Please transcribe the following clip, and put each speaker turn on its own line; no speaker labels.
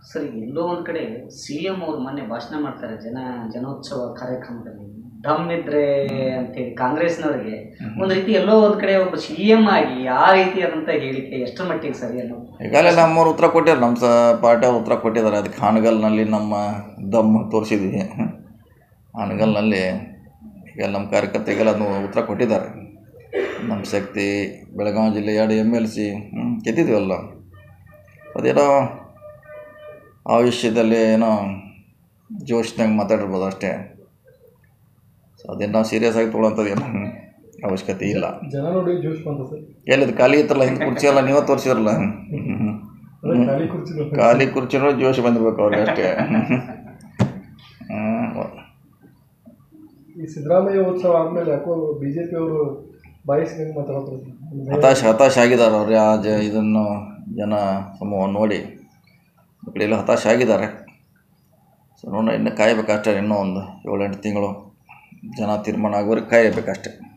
ಸರಿ ಎಲ್ಲೋ ಒಂದು ಕಡೆ ಸಿ ಎಂ ಅವರು ಮೊನ್ನೆ ಭಾಷಣ ಮಾಡ್ತಾರೆ ಜನ ಜನೋತ್ಸವ ಕಾರ್ಯಕ್ರಮದಲ್ಲಿ ದಮ್ ಇದ್ರೆ ಅಂತೇಳಿ ಕಾಂಗ್ರೆಸ್ನವರಿಗೆ ಒಂದು ರೀತಿ ಎಲ್ಲೋ ಒಂದು ಕಡೆ ಒಬ್ಬ ಸಿ ಎಂ ಆಗಿ ಆ ರೀತಿಯಾದಂಥ ಹೇಳಿಕೆ ಎಷ್ಟರ ಮಟ್ಟಿಗೆ ಸರಿ ಅನ್ನೋ
ಈಗಾಗಲೇ ನಮ್ಮವ್ರು ಉತ್ತರ ಕೊಟ್ಟಿದ್ದಾರೆ ನಮ್ಮ ಸ ಪಾರ್ಟಿಯವ್ರು ಉತ್ತರ ಕೊಟ್ಟಿದ್ದಾರೆ ಅದಕ್ಕೆ ಹಾನಗಲ್ನಲ್ಲಿ ನಮ್ಮ ದಮ್ ತೋರಿಸಿದ್ವಿ ಹಾನಗಲ್ನಲ್ಲಿ ಈಗ ನಮ್ಮ ಕಾರ್ಯಕರ್ತರಿಗೆಲ್ಲ ಅದನ್ನು ಉತ್ತರ ಕೊಟ್ಟಿದ್ದಾರೆ ನಮ್ಮ ಶಕ್ತಿ ಬೆಳಗಾವಿ ಜಿಲ್ಲೆ ಎರಡು ಎಮ್ ಎಲ್ ಸಿ ಗೆದ್ದಿದ್ವಲ್ಲ ಅದೇನೋ ಆ ವಿಷಯದಲ್ಲಿ ಏನೋ ಜೋಶ್ನಾಗ ಮಾತಾಡಿರ್ಬೋದು ಅಷ್ಟೇ ಸೊ ಅದೇನು ನಾವು ಸೀರಿಯಸ್ ಆಗಿ ತೊಗೊಳಂಥದ್ದು ಏನು ಅವಶ್ಯಕತೆ ಇಲ್ಲ
ಜನ ನೋಡಿ ಜೋಶ್ ಬಂತ ಸರ್
ಎಲ್ಲಿದು ಖಾಲಿ ಇತ್ತಲ್ಲ ಹಿಂದೆ ಕುರ್ಚಿ ಎಲ್ಲ ನೀವೇ ತೋರಿಸಿರಲ್ಲ
ಅದೇ ಖಾಲಿ ಕುರ್ಚಿ ನೋಡಿ.
ಖಾಲಿ ಕುರ್ಚಿ ನೋಡಿ ಜೋಶ್ ಬಂದಿರ್ಬೇಕು ಅವ್ರಿಗೆ ಅಷ್ಟೇ ಹ್ಮ್.
ಈ ಸಿದ್ದರಾಮಯ್ಯ ಉತ್ಸವ ಆದ್ಮೇಲೆ ಯಾಕೋ ಬಿಜೆಪಿ ಅವರು ಬಾಯಿಸ್ಕೊಂಡು ಮಾತಾಡ್ತಾರೆ
ಹತಾಶ ಹತಾಶ ಆಗಿದ್ದಾರೆ ಅವ್ರು ಆ ಜ ಇದನ್ನು ಜನ ಸಮೂಹ ನೋಡಿ ಮಕ್ಕಳೆಲ್ಲ ಹತಾಶ ಆಗಿದ್ದಾರೆ ಸೊ ನೋಡೋಣ ಇನ್ನು ಕಾಯಬೇಕಷ್ಟೇ ಇನ್ನೂ ಒಂದು ಏಳೆಂಟು ತಿಂಗಳು ಜನ ತೀರ್ಮಾನ ಆಗೋರಿಗೆ ಕಾಯಬೇಕಷ್ಟೇ